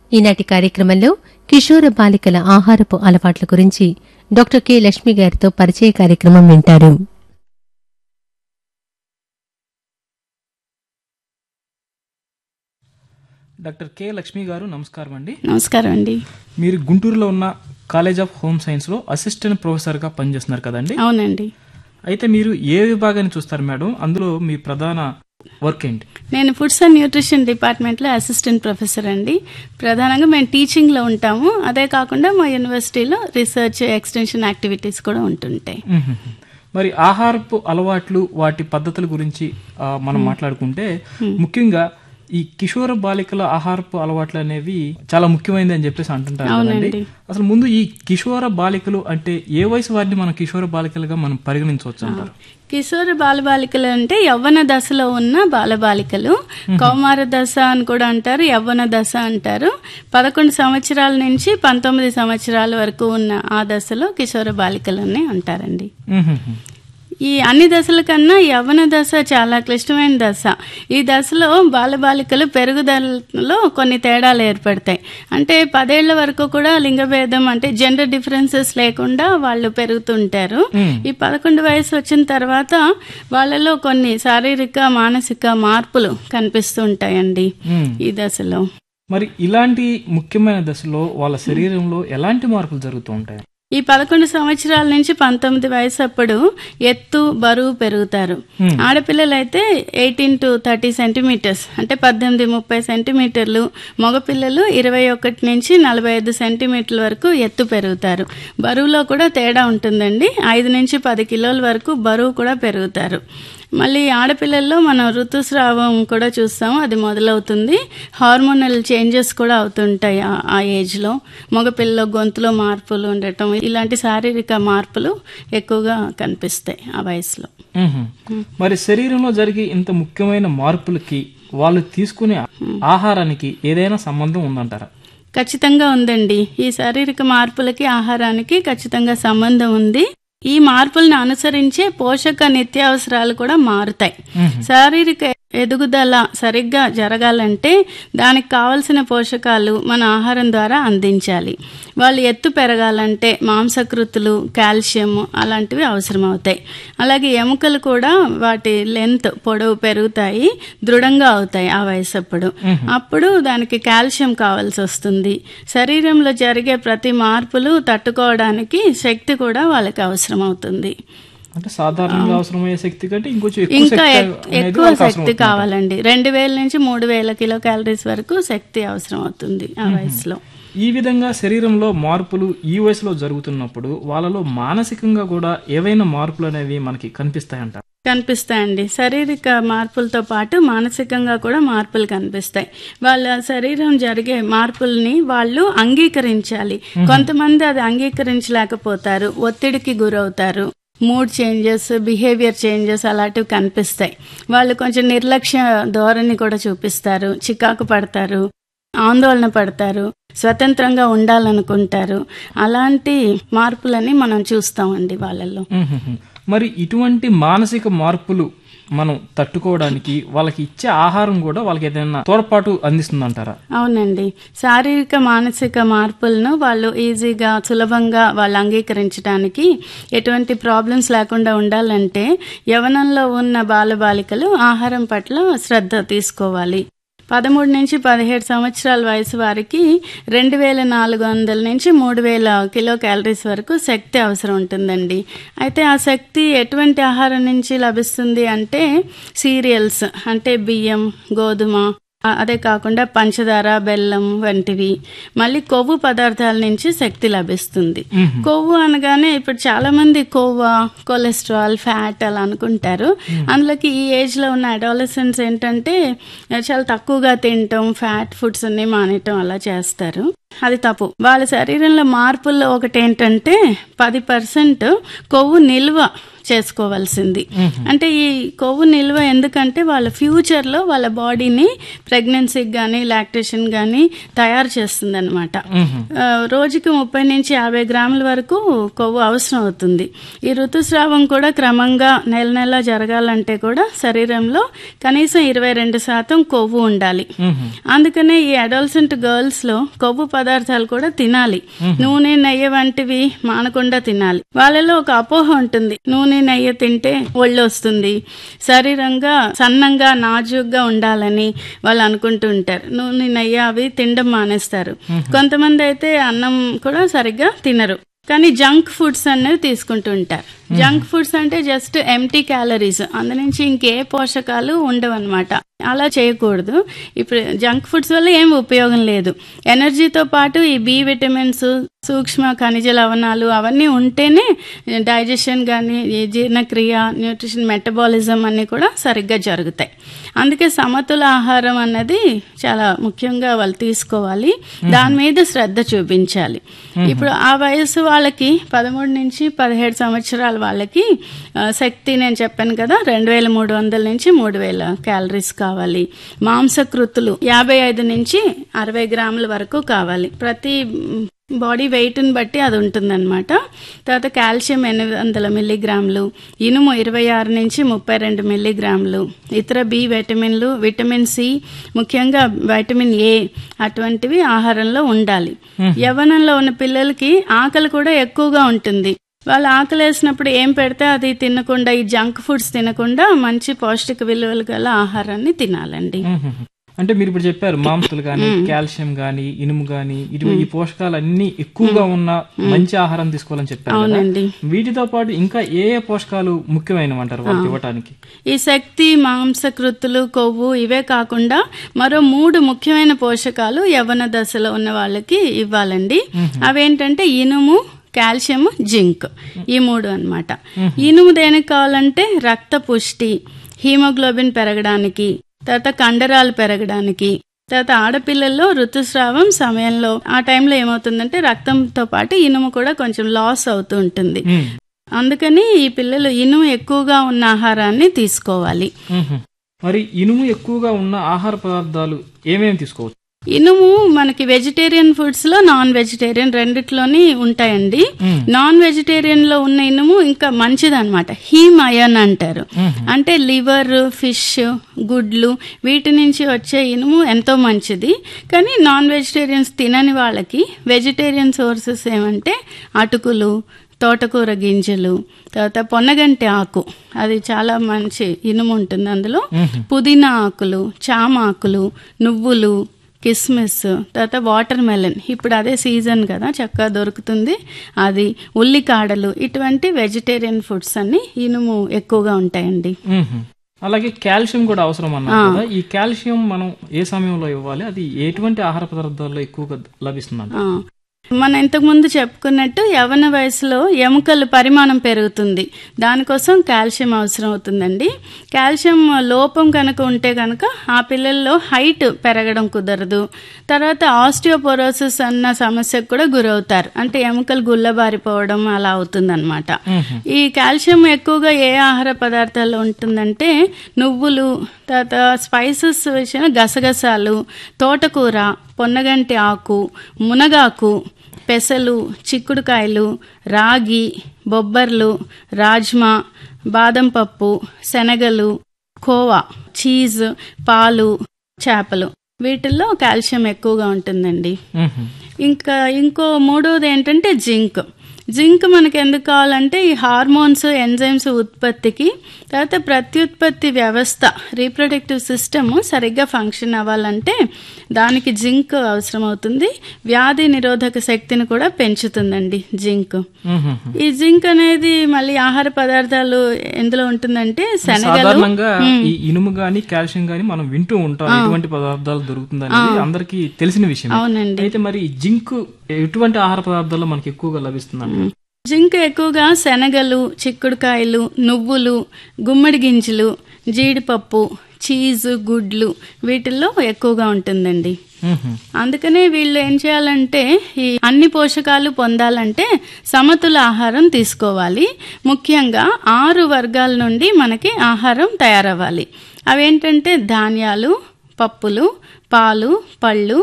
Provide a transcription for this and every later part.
ఈనాటి కార్యక్రమంలో కిషోర బాలికల ఆహారపు అలవాట్ల గురించి డాక్టర్ కె లక్ష్మి గారితో పరిచయ కార్యక్రమం వింటారు డాక్టర్ కె లక్ష్మి గారు నమస్కారం అండి నమస్కారం అండి మీరు గుంటూరులో ఉన్న కాలేజ్ ఆఫ్ హోమ్ సైన్స్లో అసిస్టెంట్ ప్రొఫెసర్గా పనిచేస్తున్నారు కదండి అవునండి అయితే మీరు ఏ విభాగాన్ని చూస్తారు మేడం అందులో మీ ప్రధాన వర్క్ ఏంటి నేను ఫుడ్స్ అండ్ న్యూట్రిషన్ డిపార్ట్మెంట్లో అసిస్టెంట్ ప్రొఫెసర్ అండి ప్రధానంగా మేము టీచింగ్లో ఉంటాము అదే కాకుండా మా యూనివర్సిటీలో రీసెర్చ్ ఎక్స్టెన్షన్ యాక్టివిటీస్ కూడా ఉంటుంటాయి మ్మ్. మరి ఆహారపు అలవాట్లు వాటి పద్ధతుల గురించి ఆ, మనం మాట్లాడుకుంటే ముఖ్యంగా ఈ కిషోర బాలికల ఆహారపు అలవాట్లు అనేవి చాలా ముఖ్యమైనది అని చెప్పేసి అంటుంటారు కదండి అవునండి. అసలు ముందు ఈ కిషోర బాలికలు అంటే ఏ వయసు వారిని మనం కిషోర బాలికలుగా మనం పరిగణించవచ్చు అంటారు కిశోర బాలబాలికలు అంటే యవ్వన దశలో ఉన్న బాలబాలికలు కౌమార దశ అని కూడా అంటారు యవ్వన దశ అంటారు పదకొండు సంవత్సరాల నుంచి పంతొమ్మిది సంవత్సరాల వరకు ఉన్న ఆ దశలో కిశోర బాలికలని అంటారండి మ్మ్. ఈ అన్ని దశల కన్నా యవ్వన దశ చాలా క్లిష్టమైన దశ ఈ దశలో బాలబాలికలు పెరుగుదలలో కొన్ని తేడాలు ఏర్పడతాయి అంటే పదేళ్ల వరకు కూడా లింగభేదం అంటే జెండర్ డిఫరెన్సెస్ లేకుండా వాళ్ళు పెరుగుతుంటారు ఈ పదకొండు వయసు వచ్చిన తర్వాత వాళ్ళలో కొన్ని శారీరక మానసిక మార్పులు కనిపిస్తుంటాయండి మ్మ్. ఈ దశలో మరి ఇలాంటి ముఖ్యమైన దశలో వాళ్ళ శరీరంలో ఎలాంటి మార్పులు జరుగుతూ ఉంటాయి ఈ పదకొండు సంవత్సరాల నుంచి పంతొమ్మిది వయసు అప్పుడు ఎత్తు బరువు పెరుగుతారు ఆడపిల్లలైతే ఎయిటీన్ టు థర్టీ సెంటీమీటర్స్ అంటే పద్దెనిమిది ముప్పై సెంటీమీటర్లు మగపిల్లలు ఇరవై ఒకటి నుంచి నలభై ఐదు సెంటీమీటర్ల వరకు ఎత్తు పెరుగుతారు బరువులో కూడా తేడా ఉంటుందండి ఐదు నుంచి పది కిలోల వరకు బరువు కూడా పెరుగుతారు మళ్ళీ ఆడపిల్లల్లో మనం ఋతుస్రావం కూడా చూస్తాము అది మొదలవుతుంది హార్మోనల్ చేంజెస్ కూడా అవుతుంటాయి ఆ- ఆ ఏజ్లో మగపిల్లలో గొంతులో మార్పులు ఉండటం ఇలాంటి శారీరక మార్పులు ఎక్కువగా కనిపిస్తాయి ఆ వయసులో మ్మ్. మరి శరీరంలో జరిగే ఇంత ముఖ్యమైన మార్పులకి వాళ్ళు తీసుకునే ఆహారానికి ఏదైనా సంబంధం ఉందంటారా ఖచ్చితంగా ఉందండి ఈ శారీరక మార్పులకి ఆహారానికి ఖచ్చితంగా సంబంధం ఉంది ఈ మార్పులను అనుసరించే పోషక నిత్యావసరాలు కూడా మారుతాయి శారీరక ఎదుగుదల సరిగ్గా జరగాలంటే దానికి కావలసిన పోషకాలు మన ఆహారం ద్వారా అందించాలి వాళ్ళు ఎత్తు పెరగాలంటే మాంసకృతులు కాల్షియం అలాంటివి అవసరమవుతాయి అలాగే ఎముకలు కూడా వాటి లెంత్ పొడవు పెరుగుతాయి దృఢంగా అవుతాయి ఆ వయసు అప్పుడు అప్పుడు దానికి కాల్షియం కావాల్సి వస్తుంది శరీరంలో జరిగే ప్రతి మార్పులు తట్టుకోవడానికి శక్తి కూడా వాళ్ళకి అవసరం అవుతుంది అంటే సాధారణంగా అవసరమయ్యే శక్తి కంటే ఇంకొంచెం ఎక్కువ ఇంకా శక్తి ఎక్- అనేది ఎక్కువ వాళ్ళకి అవసరం శక్తి అవుతుంది. కావాలండి రెండు వేల నుంచి మూడు వేల కిలో క్యాలరీస్ వరకు శక్తి అవసరం అవుతుంది ఆ వయసులో ఈ విధంగా శరీరంలో మార్పులు ఈ వయసులో జరుగుతున్నప్పుడు వాళ్ళలో మానసికంగా కూడా ఏవైనా మార్పులు అనేవి మనకి కనిపిస్తాయంట కనిపిస్తాయండి శారీరక మార్పులతో పాటు మానసికంగా కూడా మార్పులు కనిపిస్తాయి వాళ్ళ శరీరం జరిగే మార్పుల్ని వాళ్ళు అంగీకరించాలి కొంతమంది అది అంగీకరించలేకపోతారు ఒత్తిడికి గురవుతారు మూడ్ చేంజెస్ బిహేవియర్ చేంజెస్ అలాంటివి కనిపిస్తాయి వాళ్ళు కొంచెం నిర్లక్ష్య ధోరణి కూడా చూపిస్తారు చికాకు పడతారు ఆందోళన పడతారు స్వతంత్రంగా ఉండాలనుకుంటారు అలాంటి మార్పులని మనం చూస్తామండి వాళ్ళల్లో మ్మ్. మరి ఇటువంటి మానసిక మార్పులు మనం తట్టుకోవడానికి వాళ్ళకి ఇచ్చే ఆహారం కూడా వాళ్ళకి ఏదైనా తోడ్పాటు అందిస్తుందంటారా అవునండి శారీరక మానసిక మార్పులను వాళ్ళు ఈజీగా సులభంగా వాళ్ళు అంగీకరించడానికి ఎటువంటి ప్రాబ్లమ్స్ లేకుండా ఉండాలంటే యవనంలో ఉన్న బాలబాలికలు ఆహారం పట్ల శ్రద్ధ తీసుకోవాలి పదమూడు నుంచి పదిహేడు సంవత్సరాల వయసు వారికి రెండు వేల నాలుగు వందల నుంచి మూడు వేల కిలో క్యాలరీస్ వరకు శక్తి అవసరం ఉంటుందండి అయితే ఆ శక్తి ఎటువంటి ఆహారం నుంచి లభిస్తుంది అంటే సీరియల్స్ అంటే బియ్యం గోధుమ ఆ, అదే కాకుండా పంచదార బెల్లం వంటివి మళ్ళీ కొవ్వు పదార్థాల నుంచి శక్తి లభిస్తుంది కొవ్వు అనగానే ఇప్పుడు చాలా మంది కొవ్వ కొలెస్ట్రాల్ ఫ్యాట్ అలా అనుకుంటారు అందులోకి ఈ ఏజ్ లో ఉన్న అడాలసెంట్స్ ఏంటంటే ఆ, చాలా తక్కువగా తినటం ఫ్యాట్ ఫుడ్స్ అన్ని మానేయటం అలా చేస్తారు అది తప్పు వాళ్ళ శరీరంలో మార్పుల్లో ఒకటి ఏంటంటే పది పర్సెంట్ కొవ్వు నిల్వ చేసుకోవాల్సింది అంటే ఈ కొవ్వు నిల్వ ఎందుకంటే వాళ్ళ ఫ్యూచర్లో వాళ్ళ బాడీని ప్రెగ్నెన్సీకి కానీ లాక్టేషన్ కానీ తయారు చేస్తుంది అనమాట రోజుకి ముప్పై నుంచి యాభై గ్రాముల వరకు కొవ్వు అవసరం అవుతుంది ఈ ఋతుస్రావం కూడా క్రమంగా నెల నెల జరగాలంటే కూడా శరీరంలో కనీసం ఇరవై రెండు శాతం కొవ్వు ఉండాలి అందుకనే ఈ అడోల్సెంట్ గర్ల్స్ లో కొవ్వు పదార్థాలు కూడా తినాలి నూనె నెయ్యి వంటివి మానకుండా తినాలి వాళ్ళలో ఒక అపోహ ఉంటుంది నూనె నెయ్యి తింటే ఒళ్ళు వస్తుంది శరీరంగా సన్నంగా నాజుగ్గా ఉండాలని వాళ్ళు అనుకుంటూ ఉంటారు నూనె నెయ్యి అవి తినడం మానేస్తారు కొంతమంది అయితే అన్నం కూడా సరిగ్గా తినరు కానీ జంక్ ఫుడ్స్ అనేది తీసుకుంటూ ఉంటారు జంక్ ఫుడ్స్ అంటే జస్ట్ ఎంటీ క్యాలరీస్ అందు నుంచి ఇంకే పోషకాలు ఉండవన్నమాట అలా చేయకూడదు ఇప్పుడు జంక్ ఫుడ్స్ వల్ల ఏం ఉపయోగం లేదు ఎనర్జీతో పాటు ఈ బి విటమిన్స్ సూక్ష్మ ఖనిజ లవణాలు అవన్నీ ఉంటేనే డైజెషన్ కానీ జీర్ణక్రియ న్యూట్రిషన్ మెటబాలిజం అన్నీ కూడా సరిగ్గా జరుగుతాయి అందుకే సమతుల ఆహారం అన్నది చాలా ముఖ్యంగా వాళ్ళు తీసుకోవాలి దాని మీద శ్రద్ధ చూపించాలి ఇప్పుడు ఆ వయసు వాళ్ళకి పదమూడు నుంచి పదిహేడు సంవత్సరాల వాళ్ళకి ఆ, శక్తి నేను చెప్పాను కదా రెండు వేల మూడు వందల నుంచి మూడు వేల క్యాలరీస్ కావాలి మాంసకృతులు యాభై ఐదు నుంచి అరవై గ్రాముల వరకు కావాలి ప్రతి మ్, బాడీ వెయిట్ని బట్టి అది ఉంటుందన్నమాట తర్వాత కాల్షియం ఎనిమిది వందల మిల్లీగ్రాములు ఇనుము ఇరవై ఆరు నుంచి ముప్పై రెండు మిల్లీగ్రాములు ఇతర బి విటమిన్లు విటమిన్ సి ముఖ్యంగా వైటమిన్ ఏ అటువంటివి ఆహారంలో ఉండాలి యవ్వనంలో ఉన్న పిల్లలకి ఆకలి కూడా ఎక్కువగా ఉంటుంది వాళ్ళు ఆకలి వేసినప్పుడు ఏం పెడితే అది తినకుండా ఈ జంక్ ఫుడ్స్ తినకుండా మంచి పౌష్టిక విలువలు గల ఆహారాన్ని తినాలండి మ్మ్. అంటే మీరు ఇప్పుడు చెప్పారు మాంసాలు గాని కాల్షియం గాని ఇనుము గాని ఇటు ఈ పోషకాలు అన్ని ఎక్కువగా ఉన్న మంచి ఆహారం తీసుకోవాలని చెప్పారు కదా. అవునండి వీటితో పాటు ఇంకా ఏ ఏ పోషకాలు ముఖ్యమైనవి అంటారు వాళ్ళకి ఇవ్వటానికి ఈ శక్తి మాంసకృతులు కొవ్వు ఇవే కాకుండా మరో మూడు ముఖ్యమైన పోషకాలు యవ్వన దశలో ఉన్న వాళ్ళకి ఇవ్వాలండి అవేంటంటే ఇనుము కాల్షియం జింక్ ఈ మూడు అన్నమాట ఇనుము దేనికి కావాలంటే రక్త పుష్టి హీమోగ్లోబిన్ పెరగడానికి తర్వాత కండరాలు పెరగడానికి తర్వాత ఆడపిల్లల్లో ఋతుస్రావం సమయంలో ఆ టైంలో ఏమవుతుందంటే రక్తంతో పాటు ఇనుము కూడా కొంచెం లాస్ అవుతూ ఉంటుంది మ్మ్. అందుకని ఈ పిల్లలు ఇనుము ఎక్కువగా ఉన్న ఆహారాన్ని తీసుకోవాలి మ్మ్. మరి ఇనుము ఎక్కువగా ఉన్న ఆహార పదార్థాలు ఏమేమి తీసుకోవచ్చు ఇనుము మనకి వెజిటేరియన్ ఫుడ్స్ లో నాన్ వెజిటేరియన్ రెండిట్లోని ఉంటాయండి నాన్ వెజిటేరియన్ లో ఉన్న ఇనుము ఇంకా మంచిది అనమాట హీమ్ అయన్ అంటారు అంటే లివర్ ఫిష్ గుడ్లు వీటి నుంచి వచ్చే ఇనుము ఎంతో మంచిది కానీ నాన్ వెజిటేరియన్స్ తినని వాళ్ళకి వెజిటేరియన్ సోర్సెస్ ఏమంటే అటుకులు తోటకూర గింజలు తర్వాత పొన్నగంటి ఆకు అది చాలా మంచి ఇనుము ఉంటుంది అందులో పుదీనా ఆకులు చామ ఆకులు నువ్వులు కిస్మిస్ తర్వాత వాటర్ మెలన్ ఇప్పుడు అదే సీజన్ కదా చక్కగా దొరుకుతుంది అది ఉల్లికాడలు ఇటువంటి వెజిటేరియన్ ఫుడ్స్ అన్ని ఇనుము ఎక్కువగా ఉంటాయండి మ్మ్. అలాగే కాల్షియం కూడా అవసరం అన్నారు కదా ఈ కాల్షియం మనం ఏ సమయంలో ఇవ్వాలి అది ఎటువంటి ఆహార పదార్థాల్లో ఎక్కువగా లభిస్తుంది ఆ. మనం ఇంతకు ముందు చెప్పుకున్నట్టు యవన వయసులో ఎముకల పరిమాణం పెరుగుతుంది దానికోసం కాల్షియం అవసరం అవుతుందండి కాల్షియం లోపం కనుక ఉంటే కనుక ఆ పిల్లల్లో హైట్ పెరగడం కుదరదు తర్వాత ఆస్టియోపోరోసిస్ అన్న సమస్యకు కూడా గురవుతారు అంటే ఎముకలు గుల్లబారిపోవడం అలా అవుతుందన్నమాట ఈ కాల్షియం ఎక్కువగా ఏ ఆహార పదార్థాల్లో ఉంటుందంటే నువ్వులు తర్వాత స్పైసెస్ విషయం గసగసాలు తోటకూర పొన్నగంటి ఆకు మునగాకు పెసలు చిక్కుడుకాయలు రాగి బొబ్బర్లు రాజ్మా బాదం పప్పు శనగలు కోవా చీజ్ పాలు చేపలు వీటిల్లో కాల్షియం ఎక్కువగా ఉంటుందండి మ్మ్. ఇంకా ఇంకో మూడోది ఏంటంటే జింక్ జింక్ మనకి ఎందుకు కావాలంటే ఈ హార్మోన్స్ ఎంజైమ్స్ ఉత్పత్తికి తర్వాత ప్రత్యుత్పత్తి వ్యవస్థ రీప్రొడక్టివ్ సిస్టమ్ సరిగ్గా ఫంక్షన్ అవ్వాలంటే దానికి జింక్ అవసరం అవుతుంది వ్యాధి నిరోధక శక్తిని కూడా పెంచుతుందండి జింక్ మ్మ్. ఈ జింక్ అనేది మళ్ళీ ఆహార పదార్థాలు ఎందులో ఉంటుందంటే శనగలు సాధారణంగా ఈ ఇనుము గాని కాల్షియం గాని మనం వింటూ ఉంటాం ఎటువంటి పదార్థాలు దొరుకుతుంది అనేది అందరికి తెలిసిన విషయం అవునండి అయితే మరి ఈ జింక్ ఎటువంటి ఆహార పదార్థాల్లో మనకి ఎక్కువగా లభిస్తుంది జింక్ ఎక్కువగా శనగలు చిక్కుడుకాయలు నువ్వులు గుమ్మడి గింజలు జీడిపప్పు చీజ్ గుడ్లు వీటిల్లో ఎక్కువగా ఉంటుందండి మ్మ్. అందుకనే వీళ్ళు ఏం చేయాలంటే ఈ అన్ని పోషకాలు పొందాలంటే సమతుల ఆహారం తీసుకోవాలి ముఖ్యంగా ఆరు వర్గాల నుండి మనకి ఆహారం తయారవ్వాలి అవేంటంటే ధాన్యాలు పప్పులు పాలు పళ్ళు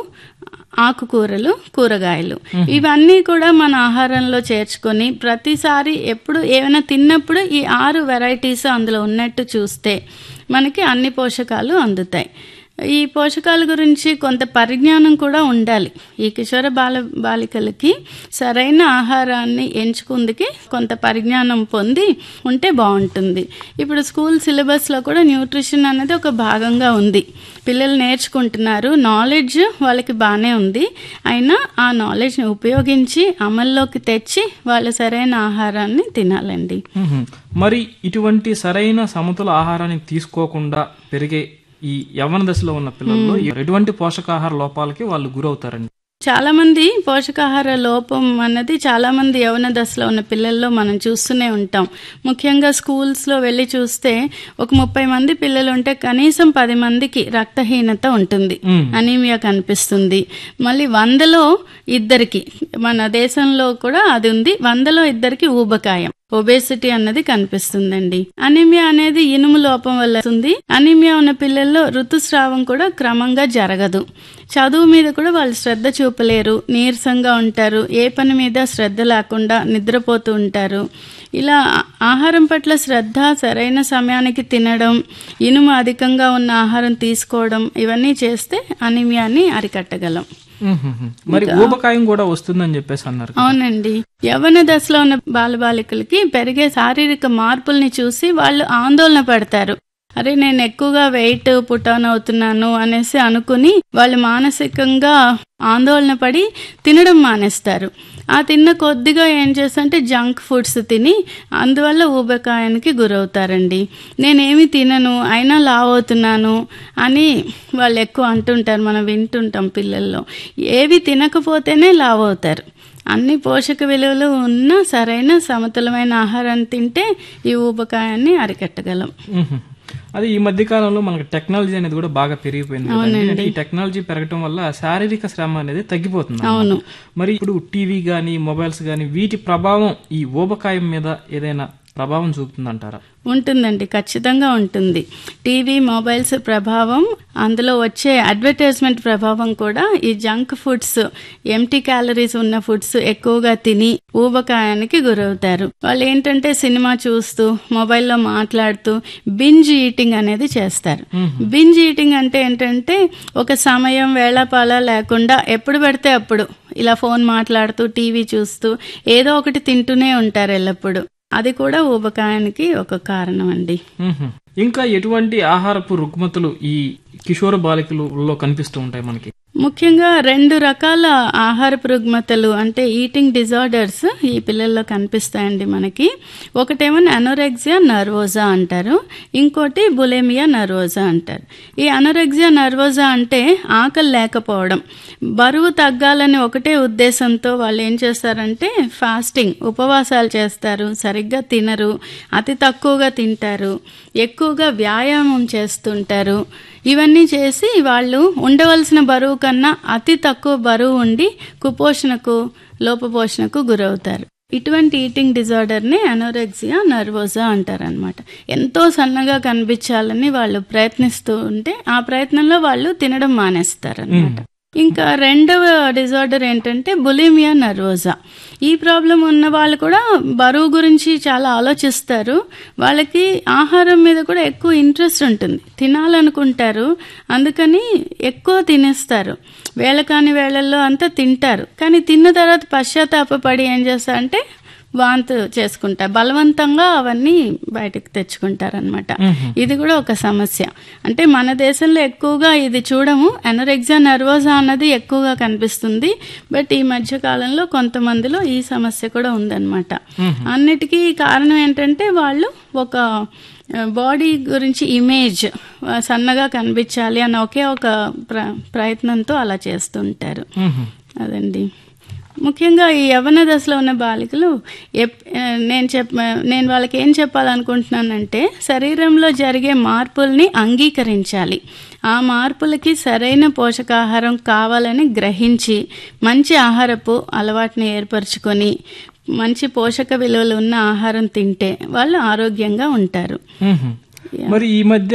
ఆకుకూరలు కూరగాయలు ఇవన్నీ కూడా మన ఆహారంలో చేర్చుకొని ప్రతిసారి ఎప్పుడు ఏమైనా తిన్నప్పుడు ఈ ఆరు వెరైటీస్ అందులో ఉన్నట్టు చూస్తే మనకి అన్ని పోషకాలు అందుతాయి ఈ పోషకాల గురించి కొంత పరిజ్ఞానం కూడా ఉండాలి ఈ కిషోర బాల బాలికలకి సరైన ఆహారాన్ని ఎంచుకుందికి కొంత పరిజ్ఞానం పొంది ఉంటే బాగుంటుంది ఇప్పుడు స్కూల్ సిలబస్లో కూడా న్యూట్రిషన్ అనేది ఒక భాగంగా ఉంది పిల్లలు నేర్చుకుంటున్నారు నాలెడ్జ్ వాళ్ళకి బాగానే ఉంది అయినా ఆ నాలెడ్జ్ని ఉపయోగించి అమల్లోకి తెచ్చి వాళ్ళు సరైన ఆహారాన్ని తినాలండి మ్మ్. మరి ఇటువంటి సరైన సమతుల ఆహారాన్ని తీసుకోకుండా పెరిగే ఈ యవ్వన దశలో ఉన్న పిల్లల్లో ఎటువంటి పోషకాహార లోపాలకి వాళ్ళు గురవుతారండి చాలా మంది పోషకాహార లోపం అన్నది చాలా మంది యవన దశలో ఉన్న పిల్లల్లో మనం చూస్తూనే ఉంటాం ముఖ్యంగా స్కూల్స్ లో వెళ్ళి చూస్తే ఒక ముప్పై మంది పిల్లలు ఉంటే కనీసం పది మందికి రక్తహీనత ఉంటుంది మ్మ్. అనీమియా కనిపిస్తుంది మళ్ళీ వందలో ఇద్దరికి మన దేశంలో కూడా అది ఉంది వందలో ఇద్దరికి ఊబకాయం ఒబేసిటీ అన్నది కనిపిస్తుందండి అనీమియా అనేది ఇనుము లోపం వల్ల వస్తుంది అనీమియా ఉన్న పిల్లల్లో ఋతుస్రావం కూడా క్రమంగా జరగదు చదువు మీద కూడా వాళ్ళు శ్రద్ధ చూపలేరు నీరసంగా ఉంటారు ఏ పని మీద శ్రద్ధ లేకుండా నిద్రపోతూ ఉంటారు ఇలా ఆహారం పట్ల శ్రద్ధ సరైన సమయానికి తినడం ఇనుము అధికంగా ఉన్న ఆహారం తీసుకోవడం ఇవన్నీ చేస్తే అనీమియాని అరికట్టగలం మ్మ్. మరి ఊబకాయం కూడా వస్తుందని చెప్పేసి అన్నారు కదా. అవునండి యవ్వన దశలో ఉన్న బాలబాలికలకి పెరిగే శారీరక మార్పుల్ని చూసి వాళ్ళు ఆందోళన పడతారు అరే నేను ఎక్కువగా వెయిట్ పుట్ ఆన్ అవుతున్నాను అనేసి అనుకుని వాళ్ళు మానసికంగా ఆందోళన పడి తినడం మానేస్తారు ఆ తిన్న కొద్దిగా ఏం చేస్తారంటే జంక్ ఫుడ్స్ తిని అందువల్ల ఊబకాయానికి గురవుతారండి నేనేమి తినను అయినా లావ్ అవుతున్నాను అని వాళ్ళు ఎక్కువ అంటుంటారు మనం వింటుంటాం పిల్లల్లో ఏవి తినకపోతేనే లావ్ అవుతారు అన్ని పోషక విలువలు ఉన్న సరైన సమతులమైన ఆహారాన్ని తింటే ఈ ఊబకాయాన్ని అరికట్టగలం మ్మ్. అది ఈ మధ్య కాలంలో మనకి టెక్నాలజీ అనేది కూడా బాగా పెరిగిపోయింది కదండి. అంటే ఈ టెక్నాలజీ పెరగటం వల్ల శారీరక శ్రమ అనేది తగ్గిపోతుంది అన్నమాట. అవును. మరి ఇప్పుడు టీవీ గానీ మొబైల్స్ గానీ వీటి ప్రభావం ఈ ఊబకాయం మీద ఏదైనా ప్రభావం చూపుతుందంటారా ఉంటుందండి ఖచ్చితంగా ఉంటుంది టీవీ మొబైల్స్ ప్రభావం అందులో వచ్చే అడ్వర్టైజ్మెంట్ ప్రభావం కూడా ఈ జంక్ ఫుడ్స్ ఎంటీ క్యాలరీస్ ఉన్న ఫుడ్స్ ఎక్కువగా తిని ఊబకాయానికి గురవుతారు వాళ్ళు ఏంటంటే సినిమా చూస్తూ మొబైల్లో మాట్లాడుతూ బింజ్ ఈటింగ్ అనేది చేస్తారు బింజ్ ఈటింగ్ అంటే ఏంటంటే ఒక సమయం వేళాపాల లేకుండా ఎప్పుడు పడితే అప్పుడు ఇలా ఫోన్ మాట్లాడుతూ టీవీ చూస్తూ ఏదో ఒకటి తింటూనే ఉంటారు ఎల్లప్పుడూ అది కూడా ఊబకాయానికి ఒక కారణం అండి మ్మ్. ఇంకా ఎటువంటి ఆహారపు రుగ్మతులు ఈ కిషోర బాలికలలో కనిపిస్తూ ఉంటాయి మనకి ముఖ్యంగా రెండు రకాల ఆహారపు రుగ్మతలు అంటే ఈటింగ్ డిజార్డర్స్ ఈ పిల్లల్లో కనిపిస్తాయండి మనకి ఒకటేమో అనోరెగ్జియా నర్వోజా అంటారు ఇంకోటి బులేమియా నర్వోజా అంటారు ఈ అనోరెగ్జియా నర్వోజా అంటే ఆకలి లేకపోవడం బరువు తగ్గాలని ఒకటే ఉద్దేశంతో వాళ్ళు ఏం చేస్తారంటే ఫాస్టింగ్ ఉపవాసాలు చేస్తారు సరిగ్గా తినరు అతి తక్కువగా తింటారు ఎక్కువగా వ్యాయామం చేస్తుంటారు ఇవన్నీ చేసి వాళ్ళు ఉండవలసిన బరువు కన్నా అతి తక్కువ బరువు ఉండి కుపోషణకు లోపపోషణకు గురవుతారు ఇటువంటి ఈటింగ్ డిజార్డర్ని అనోరెక్సియా నర్వోజా అంటారనమాట ఎంతో సన్నగా కనిపించాలని వాళ్ళు ప్రయత్నిస్తూ ఉంటే ఆ ప్రయత్నంలో వాళ్ళు తినడం మానేస్తారనమాట ఇంకా రెండవ డిజార్డర్ ఏంటంటే బులిమియా నర్వోజా ఈ ప్రాబ్లం ఉన్న వాళ్ళు కూడా బరువు గురించి చాలా ఆలోచిస్తారు వాళ్ళకి ఆహారం మీద కూడా ఎక్కువ ఇంట్రెస్ట్ ఉంటుంది తినాలనుకుంటారు అందుకని ఎక్కువ తినేస్తారు వేళ కాని వేళల్లో అంతా తింటారు కానీ తిన్న తర్వాత పశ్చాత్తాపడి ఏం చేస్తారంటే వాంతు చేసుకుంటారు బలవంతంగా అవన్నీ బయటకు తెచ్చుకుంటారనమాట ఇది కూడా ఒక సమస్య అంటే మన దేశంలో ఎక్కువగా ఇది చూడము ఎనరెగ్జా నర్వోజా అన్నది ఎక్కువగా కనిపిస్తుంది బట్ ఈ మధ్య కాలంలో కొంతమందిలో ఈ సమస్య కూడా ఉందన్నమాట అన్నిటికీ కారణం ఏంటంటే వాళ్ళు ఒక బాడీ గురించి ఇమేజ్ సన్నగా కనిపించాలి అన్న ఒకే ఒక ప్ర ప్రయత్నంతో అలా చేస్తుంటారు మ్మ్. అదండి ముఖ్యంగా ఈ యవ్వన దశలో ఉన్న బాలికలు ఎప్- ఆ, నేను చెప్ నేను వాళ్ళకి ఏం చెప్పాలనుకుంటున్నానంటే శరీరంలో జరిగే మార్పుల్ని అంగీకరించాలి ఆ మార్పులకి సరైన పోషకాహారం కావాలని గ్రహించి మంచి ఆహారపు అలవాటుని ఏర్పరచుకొని మంచి పోషక విలువలు ఉన్న ఆహారం తింటే వాళ్ళు ఆరోగ్యంగా ఉంటారు మ్మ్. మరి ఈ మధ్య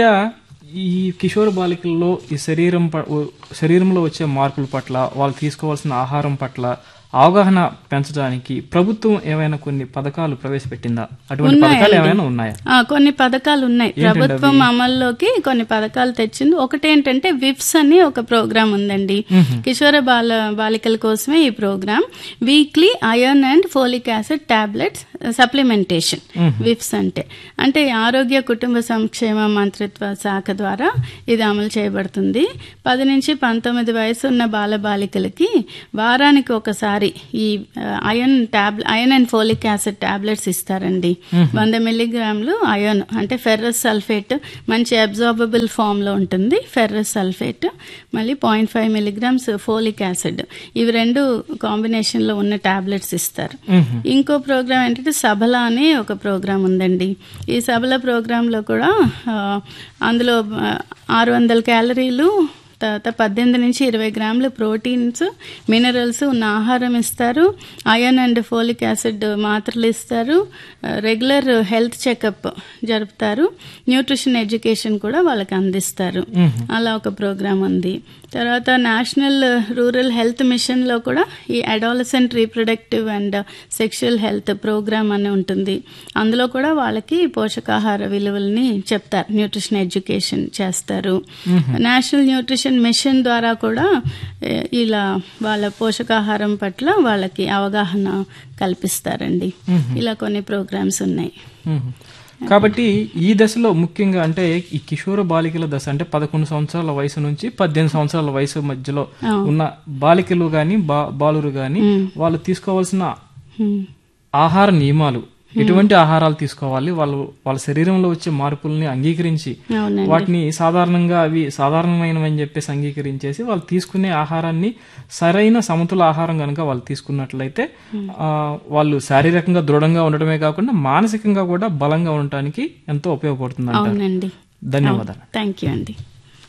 ఈ కిషోర బాలికల్లో ఈ శరీరం ప- ఓ- శరీరంలో వచ్చే మార్పుల పట్ల వాళ్ళు తీసుకోవాల్సిన ఆహారం పట్ల అవగాహన పెంచడానికి ప్రభుత్వం ఏమైనా కొన్ని పథకాలు ప్రవేశపెట్టిందా అటువంటి పథకాలు ఏమైనా ఉన్నాయా ఆ, కొన్ని పథకాలు ఉన్నాయి ప్రభుత్వం అమల్లోకి కొన్ని పథకాలు తెచ్చింది ఒకటేంటంటే విప్స్ అని ఒక ప్రోగ్రామ్ ఉందండి కిషోర బాల బాలికల కోసమే ఈ programme weekly iron and folic acid tablets supplementation విప్స్ అంటే అంటే ఆరోగ్య కుటుంబ సంక్షేమ మంత్రిత్వ శాఖ ద్వారా ఇది అమలు చేయబడుతుంది పది నుంచి పంతొమ్మిది వయసు ఉన్న బాల బాలికలకి వారానికి ఒకసారి ఈ iron tab iron and folic acid tablets ఇస్తారండి వంద మిల్లీగ్రాములు అయన్ అంటే ఫెర్రస్ సల్ఫేట్ మంచి అబ్జార్బబుల్ ఫామ్ లో ఉంటుంది ఫెర్రస్ సల్ఫేట్ మళ్ళీ point five milligrams folic acid ఇవి రెండు కాంబినేషన్ లో ఉన్న టాబ్లెట్స్ ఇస్తారు ఇంకో ప్రోగ్రామ్ ఏంటంటే సబల అని ఒక ప్రోగ్రామ్ ఉందండి ఈ సబల ప్రోగ్రామ్ లో కూడా ఆ, అందులో ఆరు వందల క్యాలరీలు తర్వాత పద్దెనిమిది నుంచి ఇరవై గ్రాములు ప్రోటీన్స్ మినరల్స్ ఉన్న ఆహారం ఇస్తారు అయర్న్ అండ్ ఫోలిక్ యాసిడ్ మాత్రలు ఇస్తారు రెగ్యులర్ హెల్త్ చెకప్ జరుపుతారు న్యూట్రిషన్ ఎడ్యుకేషన్ కూడా వాళ్ళకి అందిస్తారు అలా ఒక ప్రోగ్రామ్ ఉంది తర్వాత నేషనల్ రూరల్ హెల్త్ మిషన్లో కూడా ఈ adolescent reproductive and sexual health programme అని ఉంటుంది అందులో కూడా వాళ్ళకి పోషకాహార విలువల్ని చెప్తారు న్యూట్రిషన్ ఎడ్యుకేషన్ చేస్తారు నేషనల్ న్యూట్రిషన్ మిషన్ ద్వారా కూడా ఏ, ఇలా వాళ్ళ పోషకాహారం పట్ల వాళ్ళకి అవగాహన కల్పిస్తారండి ఇలా కొన్ని ప్రోగ్రామ్స్ ఉన్నాయి మ్మ్. కాబట్టి ఈ దశలో ముఖ్యంగా అంటే ఈ కిషోర బాలికల దశ అంటే పదకొండు సంవత్సరాల వయసు నుంచి పద్దెనిమిది సంవత్సరాల వయసు మధ్యలో ఉన్న బాలికలు గాని బా బాలురు గాని వాళ్ళు తీసుకోవాల్సిన హ్మ్. ఆహార నియమాలు ఎటువంటి ఆహారాలు తీసుకోవాలి వాళ్ళు వాళ్ళ శరీరంలో వచ్చే మార్పుల్ని అంగీకరించి అవునండి వాటిని సాధారణంగా అవి సాధారణమైనవి అని చెప్పేసి అంగీకరించేసి వాళ్ళు తీసుకునే ఆహారాన్ని సరైన సమతుల ఆహారం కనుక వాళ్ళు తీసుకున్నట్లయితే ఆ, వాళ్ళు శారీరకంగా దృఢంగా ఉండటమే కాకుండా మానసికంగా కూడా బలంగా ఉండటానికి ఎంతో ఉపయోగపడుతుంది అంటారు అవునండి ధన్యవాదాలు థ్యాంక్ యూ అండి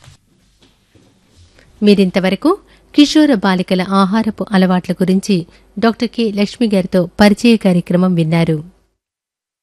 మీరింతవరకు కిషోర బాలికల ఆహారపు అలవాట్ల గురించి డాక్టర్ కె లక్ష్మి గారితో పరిచయ కార్యక్రమం విన్నారు